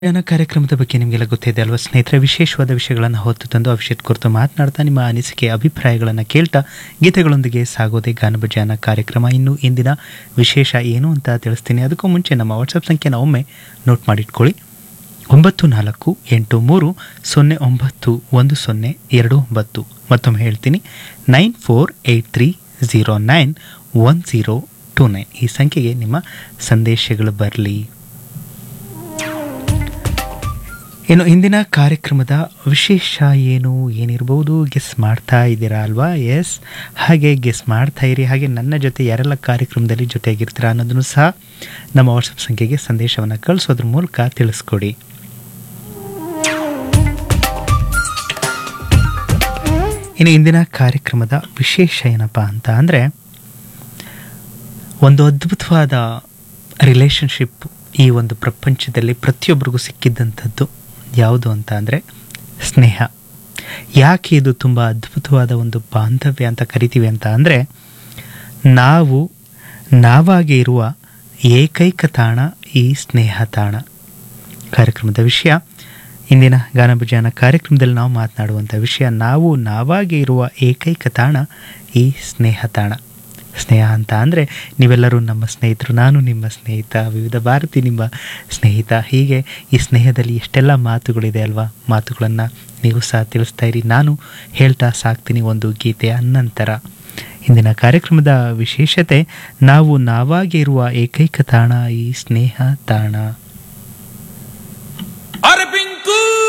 ಗಾಯನ ಕಾರ್ಯಕ್ರಮದ ಬಗ್ಗೆ ನಿಮಗೆಲ್ಲ ಗೊತ್ತಿದೆ ಅಲ್ವಾ ಸ್ನೇಹಿತರೆ ವಿಶೇಷವಾದ ವಿಷಯಗಳನ್ನು ಹೊತ್ತು ತಂದು ಆ ವಿಷಯದ ಕುರಿತು ಮಾತನಾಡ್ತಾ ನಿಮ್ಮ ಅನಿಸಿಕೆ ಅಭಿಪ್ರಾಯಗಳನ್ನು ಕೇಳ್ತಾ ಗೀತೆಗಳೊಂದಿಗೆ ಸಾಗೋದೇ ಗಾನಭಜಾನ ಕಾರ್ಯಕ್ರಮ ಇನ್ನು ಇಂದಿನ ವಿಶೇಷ ಏನು ಅಂತ ತಿಳಿಸ್ತೀನಿ ಅದಕ್ಕೂ ಮುಂಚೆ ನಮ್ಮ ವಾಟ್ಸಪ್ ಸಂಖ್ಯೆನ ಒಮ್ಮೆ ನೋಟ್ ಮಾಡಿಟ್ಕೊಳ್ಳಿ ಒಂಬತ್ತು ನಾಲ್ಕು ಎಂಟು ಮೂರು ಸೊನ್ನೆ ಒಂಬತ್ತು ಒಂದು ಸೊನ್ನೆ ಎರಡು ಒಂಬತ್ತು ಮತ್ತೊಮ್ಮೆ ಹೇಳ್ತೀನಿ nine four eight three zero nine one zero two nine ಈ ಸಂಖ್ಯೆಗೆ ನಿಮ್ಮ ಸಂದೇಶಗಳು ಬರಲಿ ಇನ್ನು ಇಂದಿನ ಕಾರ್ಯಕ್ರಮದ ವಿಶೇಷ ಏನು ಏನಿರ್ಬೋದು ಗೆಸ್ ಮಾಡ್ತಾ ಇದ್ದೀರಾ ಅಲ್ವಾ ಎಸ್ ಹಾಗೆ ಗೆಸ್ ಮಾಡ್ತಾ ಇರಿ ಹಾಗೆ ನನ್ನ ಜೊತೆ ಯಾರೆಲ್ಲ ಕಾರ್ಯಕ್ರಮದಲ್ಲಿ ಜೊತೆಯಾಗಿರ್ತೀರಾ ಅನ್ನೋದನ್ನು ಸಹ ನಮ್ಮ ವಾಟ್ಸಪ್ ಸಂಖ್ಯೆಗೆ ಸಂದೇಶವನ್ನು ಕಳಿಸೋದ್ರ ಮೂಲಕ ತಿಳಿಸ್ಕೊಡಿ ಇನ್ನು ಇಂದಿನ ಕಾರ್ಯಕ್ರಮದ ವಿಶೇಷ ಏನಪ್ಪ ಅಂತ ಅಂದರೆ ಒಂದು ಅದ್ಭುತವಾದ ರಿಲೇಷನ್ಶಿಪ್ ಈ ಒಂದು ಪ್ರಪಂಚದಲ್ಲಿ ಪ್ರತಿಯೊಬ್ಬರಿಗೂ ಸಿಕ್ಕಿದ್ದಂಥದ್ದು ಯಾವುದು ಅಂತ ಅಂದರೆ ಸ್ನೇಹ ಯಾಕೆ ಇದು ತುಂಬ ಅದ್ಭುತವಾದ ಒಂದು ಬಾಂಧವ್ಯ ಅಂತ ಕರಿತೀವಿ ಅಂತ ಅಂದರೆ ನಾವು ನಾವಾಗಿ ಇರುವ ಏಕೈಕ ತಾಣ ಈ ಸ್ನೇಹ ತಾಣ ಕಾರ್ಯಕ್ರಮದ ವಿಷಯ ಇಂದಿನ ಗಾನಭಜಾನ ಕಾರ್ಯಕ್ರಮದಲ್ಲಿ ನಾವು ಮಾತನಾಡುವಂಥ ವಿಷಯ ನಾವು ನಾವಾಗಿ ಇರುವ ಏಕೈಕ ತಾಣ ಈ ಸ್ನೇಹ ತಾಣ ಸ್ನೇಹ ಅಂತ ಅಂದರೆ ನೀವೆಲ್ಲರೂ ನಮ್ಮ ಸ್ನೇಹಿತರು ನಾನು ನಿಮ್ಮ ಸ್ನೇಹಿತ ವಿವಿಧ ಭಾರತಿ ನಿಮ್ಮ ಸ್ನೇಹಿತ ಹೀಗೆ ಈ ಸ್ನೇಹದಲ್ಲಿ ಎಷ್ಟೆಲ್ಲ ಮಾತುಗಳಿದೆ ಅಲ್ವಾ ಮಾತುಗಳನ್ನು ನೀವು ಸಹ ತಿಳಿಸ್ತಾ ಇರಿ ನಾನು ಹೇಳ್ತಾ ಸಾಕ್ತೀನಿ ಒಂದು ಗೀತೆಯ ನಂತರ ಇಂದಿನ ಕಾರ್ಯಕ್ರಮದ ವಿಶೇಷತೆ ನಾವು ನಾವಾಗಿ ಇರುವ ಏಕೈಕ ತಾಣ ಈ ಸ್ನೇಹ ತಾಣ